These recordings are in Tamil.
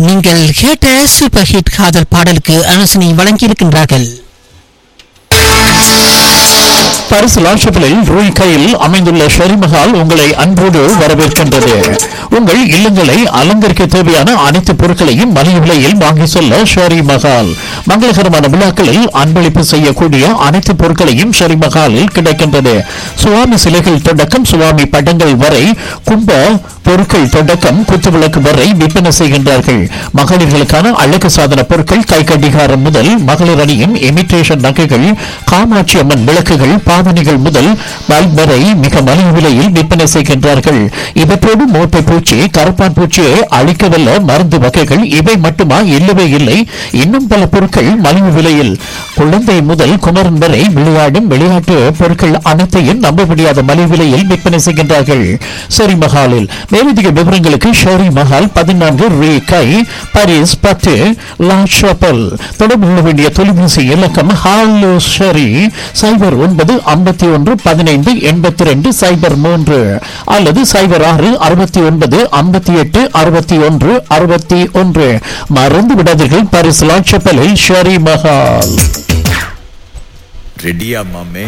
நீங்கள் கேட்ட சூப்பர் ஹிட் காதல் பாடலுக்கு அனுசனை வழங்கியிருக்கின்றார்கள் பரிசு லாஷப்பிலில் ரூய் கையில் அமைந்துள்ள ஷெரிமஹால் உங்களை அன்போடு வரவேற்கின்றது உங்கள் இல்லங்களை அலங்கரிக்க தேவையான அனைத்து பொருட்களையும் மலிவு விலையில் வாங்கி செல்ல ஷெரி மஹால் மங்களகரமான விழாக்களில் அன்பளிப்பு செய்யக்கூடிய அனைத்து பொருட்களையும் ஷெரி மஹாலில் கிடைக்கின்றது சுவாமி சிலைகள் தொடக்கம் சுவாமி படங்கள் வரை கும்ப பொருட்கள் தொடக்கம் குத்துவிளக்கு வரை விற்பனை செய்கின்றார்கள் மகளிர்களுக்கான அழகு சாதன பொருட்கள் கை கடிகாரம் முதல் மகளிர் அணியும் இமிட்டேஷன் நகைகள் காமாட்சி அம்மன் விளக்குகள் பாவனைகள் முதல் பல்ப் வரை மிக மலிவு விலையில் விற்பனை செய்கின்றார்கள் இவற்றோடு மூட்டை பூச்சி கருப்பான் பூச்சியை அழிக்கவல்ல மருந்து வகைகள் இவை மட்டுமா இல்லவே இல்லை இன்னும் பல பொருட்கள் மலிவு விலையில் குழந்தை முதல் குமரன் வரை விளையாடும் விளையாட்டு பொருட்கள் அனைத்தையும் நம்ப முடியாத மலிவு விலையில் விற்பனை செய்கின்றார்கள் ஷெரி மஹாலில் மேலதிக விவரங்களுக்கு ஷெரி மஹால் பதினான்கு ரே கை பாரிஸ் பத்து லா ஷாப்பல் தொடர்பு கொள்ள வேண்டிய தொலைபேசி இலக்கம் ஹாலோ ஷெரி சைபர் ஒன்பது ஐம்பத்தி ஒன்று பதினைந்து எண்பத்தி ரெண்டு சைபர் மூன்று அல்லது சைபர் ஆறு அறுபத்தி ஒன்பது ஐம்பத்தி எட்டு அறுபத்தி ஒன்று அறுபத்தி ஒன்று மறந்து விடாதீர்கள் பாரிஸ் லா ஷாப்பலில் ஷெரி மஹால் ரெடியா மாமே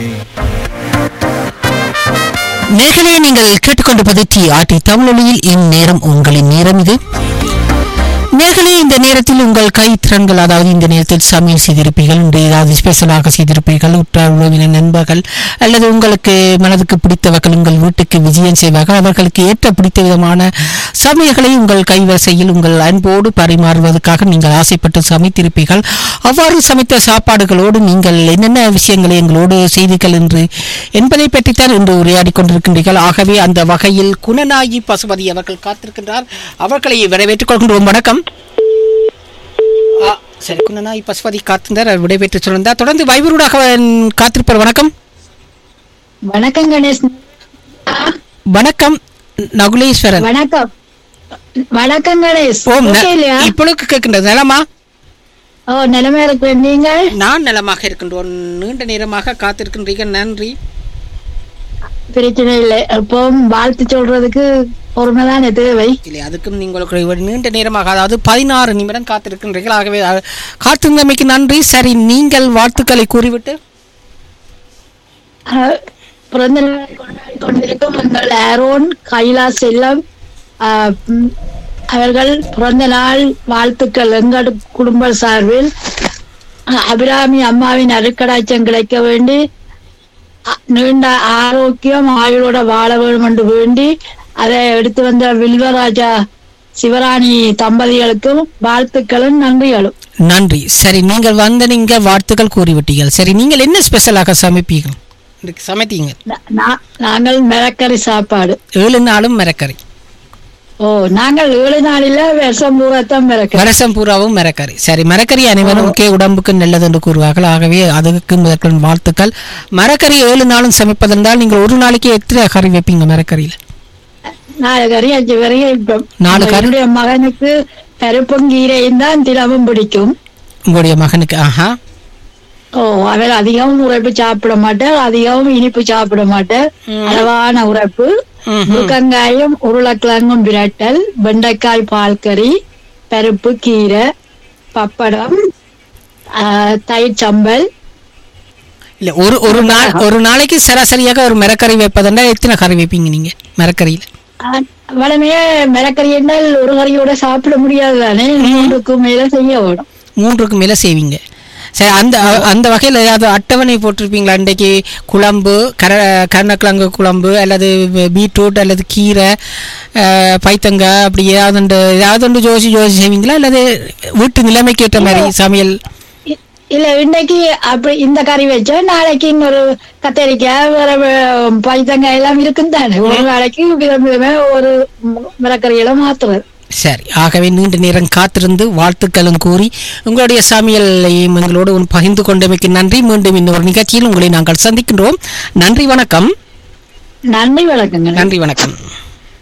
நேர்களே நீங்கள் கேட்டுக்கொண்டிருப்பது டி ஆர்டி தமிழொலியில் இந்நேரம் உங்களின் நேரம் இது நேர்களே இந்த நேரத்தில் உங்கள் கை திறன்கள் அதாவது இந்த நேரத்தில் சமையல் செய்திருப்பீர்கள் இன்று ஏதாவது ஸ்பெஷலாக செய்திருப்பீர்கள் உற்றார் உறவினர் நண்பர்கள் அல்லது உங்களுக்கு மனதுக்கு பிடித்தவர்கள் உங்கள் வீட்டுக்கு விஜயம் செய்வார்கள் அவர்களுக்கு ஏற்ற பிடித்த விதமான சமையல்களை உங்கள் கைவரிசையில் உங்கள் அன்போடு பரிமாறுவதற்காக நீங்கள் ஆசைப்பட்டு சமைத்திருப்பீர்கள் அவ்வாறு சமைத்த சாப்பாடுகளோடு நீங்கள் என்னென்ன விஷயங்களை எங்களோடு செய்தீர்கள் என்று என்பதை பற்றித்தான் இன்று உரையாடி கொண்டிருக்கின்றீர்கள் ஆகவே அந்த வகையில் குணநாயகி பசுபதி அவர்கள் காத்திருக்கின்றார் அவர்களை வரவேற்றுக் கொள்கின்றோம் வணக்கம் ஆ, சரி குணநாயகி பசுபதி காத்திருந்தார் அவர் விடைபெற்று சொல்லியிருந்தார் தொடர்ந்து வைபரூடாக காத்திருப்பார் வணக்கம் வணக்கம் கணேஷ் வணக்கம் நகுலேஸ்வரன் வணக்கம் வணக்கம் கணேஷ் ஓம் ந- ஓகே இல்லையா இப்பொழுது கேட்கின்றது நலமா ஓ நிலைமை இருக்கு நீங்கள் நான் நலமாக இருக்கின்றோம் நீண்ட நேரமாக காத்திருக்கின்றீர்கள் நன்றி பிரச்சனை இல்லை எப்பவும் வாழ்த்து சொல்றதுக்கு பொறுமைதான் தேவை இல்லை அதுக்கும் உங்களுக்கு ஒரு நீண்ட நேரமாக அதாவது பதினாறு நிமிடம் காத்திருக்கின்றீர்கள் ஆகவே அ, காத்திருந்தமைக்கு நன்றி சரி நீங்கள் வாழ்த்துக்களை கூறிவிட்டு அஹ், பிறந்த நாளை கொண்டாடி கொண்டிருக்கும் எங்கள் ஆரோன் கைலா செல்லம் அஹ், ம், அவர்கள் பிறந்த நாள் வாழ்த்துக்கள் எங்கள் குடும்ப சார்பில் அஹ், அபிராமி அம்மாவின் அருக்கடாச்சம் கிடைக்க வேண்டி அ- நீண்ட ஆரோக்கியம் ஆயுளோட வாழ வேண்டும் என்று வேண்டி அதை எடுத்து வந்த வில்வராஜா சிவராணி தம்பதிகளுக்கும் வாழ்த்துக்களும் நன்றிகளும் நன்றி சரி நீங்கள் வந்த நீங்கள் வாழ்த்துக்கள் கூறிவிட்டீர்கள் சரி நீங்கள் என்ன ஸ்பெஷலாக சமைப்பீர்கள் இன்றைக்கு சமைத்தீங்க நா- நா- நாங்கள் மிளக்கறி சாப்பாடு ஏழு நாளும் மிரக்கறி ஓ நாங்கள் ஏழு நாளில விஷம் பூரத்தான் மிளக்கறி வருஷம் பூராவும் மிரக்கறி சரி மிரக்கறி அனைவரும் முக்கிய உடம்புக்கு நல்லது என்று கூறுவார்கள் ஆகவே அதுக்கு முதற்கண் வாழ்த்துக்கள் மரக்கறி ஏழு நாளும் சமைப்பதென்றால் நீங்கள் ஒரு நாளைக்கு எத்தனை கறி வைப்பீங்க மரக்கறியில் நாலு கறி அஞ்சு கறி வைப்போம். நாலு கறி? என்னுடைய மகனுக்கு பருப்பும் கீரையும் தான் தினமும் பிடிக்கும் உங்களுடைய மகனுக்கு ஆஹா ஓ அவர் அதிகம் உரைப்பு சாப்பிட மாட்டார் அதிகம் இனிப்பு சாப்பிட மாட்டார் அளவான உரைப்பு ம்ஹும். முருக்கங்காயும் உருளைக்கிழங்கும் பிரட்டல் வெண்டைக்காய் பால் கறி பருப்பு கீரை பப்படம் ஆஹ், தயிர் சம்பல் இல்ல ஒரு ஒரு நாள் ஒரு நாளைக்கு சராசரியாக ஒரு மரக்கறி வைப்பதென்றால் எத்தனை கறி வைப்பீங்க நீங்க மரக்கறியில் ஆஹ், வளமையே மிளக்கறி என்றால் ஒரு கறியோட சாப்பிட முடியாது தானே மூன்றுக்கு மேல செய்ய வேணும் மூன்றுக்கு மேல செய்வீங்க சரி அந்த அந்த வகையில் ஏதாவது அட்டவணை போட்டிருப்பீங்களா இன்றைக்கு குழம்பு கர கருணக்கிழங்கு குழம்பு அல்லது பீட்ரூட் அல்லது கீரை அஹ், பைத்தங்காய் அப்படி ஏதாவது ஒன்று ஏதாவது ஒன்று ஜோசி ஜோசி செய்வீங்களா அல்லது வீட்டு நிலைமைக்கு ஏற்ற மாதிரி சமையல் இ- இல்ல இன்னைக்கு அப்படி இந்த கறி வச்சா நாளைக்கு இன்னொரு கத்தரிக்காய் வேற வே- பைத்தங்காய் எல்லாம் இருக்கும் தானே ஒரு நாளைக்கு விதம் விதமா ஒரு மிளக்கறியெல்லாம் மாத்துறது சரி ஆகவே நீண்ட நேரம் காத்திருந்து வாழ்த்துக்களும் கூறி உங்களுடைய சமையலையும் எங்களோடு பகிர்ந்து கொண்டமைக்கு நன்றி மீண்டும் இந்த ஒரு நிகழ்ச்சியில் உங்களை நாங்கள் சந்திக்கின்றோம் நன்றி வணக்கம் நன்மை வழக்கங்கள் நன்றி வணக்கம்